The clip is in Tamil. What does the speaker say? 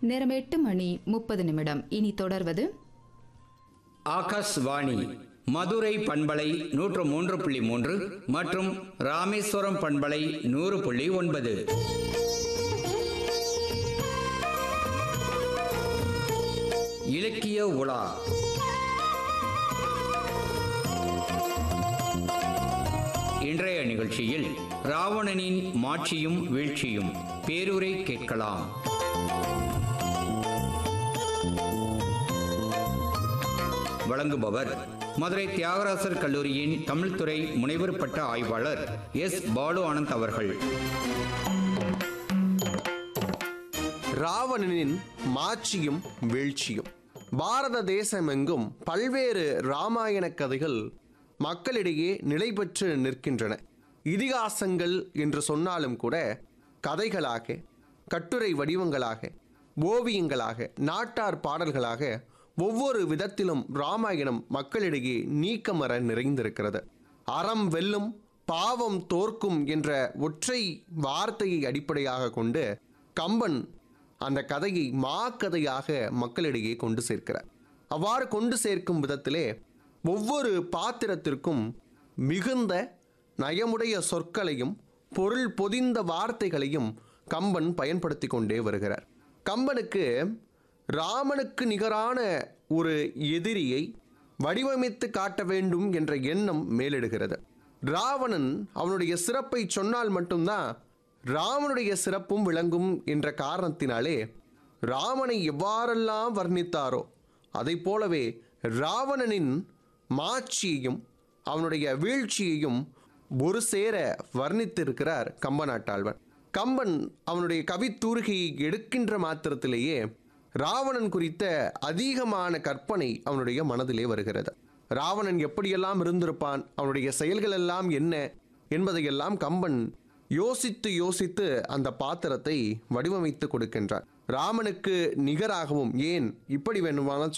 நேரம் எட்டு மணி முப்பது நிமிடம் இனி தொடர்வது ஆகாஷ்வாணி மதுரை பண்பலை நூற்று மூன்று புள்ளி மூன்று மற்றும் ராமேஸ்வரம் பண்பலை நூறு புள்ளி ஒன்பது இலக்கிய உலா இன்றைய நிகழ்ச்சியில் ராவணனின் மாட்சியும் வீழ்ச்சியும் பேருரை கேட்கலாம் வழங்குபவர் மதுரை தியாகராசர் கல்லூரியின் தமிழ்துறை முனைவர் பட்ட ஆய்வாளர் எஸ் பாலு ஆனந்த் அவர்கள் ராவணனின் மாட்சியும் வீழ்ச்சியும் பாரத தேசமெங்கும் பல்வேறு ராமாயண கதைகள் மக்களிடையே நிலை பெற்று நிற்கின்றன இதிகாசங்கள் என்று சொன்னாலும் கூட கதைகளாக கட்டுரை வடிவங்களாக ஓவியங்களாக நாட்டார் பாடல்களாக ஒவ்வொரு விதத்திலும் ராமாயணம் மக்களிடையே நீக்கமர நிறைந்திருக்கிறது அறம் வெல்லும் பாவம் தோற்கும் என்ற ஒற்றை வார்த்தையை அடிப்படையாக கொண்டு கம்பன் அந்த கதையை மாக்கதையாக மக்களிடையே கொண்டு சேர்க்கிறார் அவ்வாறு கொண்டு சேர்க்கும் விதத்திலே ஒவ்வொரு பாத்திரத்திற்கும் மிகுந்த நயமுடைய சொற்களையும் பொருள் பொதிந்த வார்த்தைகளையும் கம்பன் பயன்படுத்தி கொண்டே வருகிறார் கம்பனுக்கு ராமனுக்கு நிகரான ஒரு எதிரியை வடிவமைத்து காட்ட வேண்டும் என்ற எண்ணம் மேலிடுகிறது ராவணன் அவனுடைய சிறப்பை சொன்னால் மட்டும்தான் ராமனுடைய சிறப்பும் விளங்கும் என்ற காரணத்தினாலே ராமனை எவ்வாறெல்லாம் வர்ணித்தாரோ அதை போலவே ராவணனின் மாட்சியையும் அவனுடைய வீழ்ச்சியையும் ஒரு சேர வர்ணித்திருக்கிறார் கம்பநாட்டாழ்வன் கம்பன் அவனுடைய கவித்தூர்கையை எடுக்கின்ற மாத்திரத்திலேயே ராவணன் குறித்த அதிகமான கற்பனை அவனுடைய மனதிலே வருகிறது ராவணன் எப்படியெல்லாம் இருந்திருப்பான் அவனுடைய செயல்கள் எல்லாம் என்ன என்பதையெல்லாம் கம்பன் யோசித்து யோசித்து அந்த பாத்திரத்தை வடிவமைத்து கொடுக்கின்றார் ராமனுக்கு நிகராகவும் ஏன் இப்படி வேணுமானால்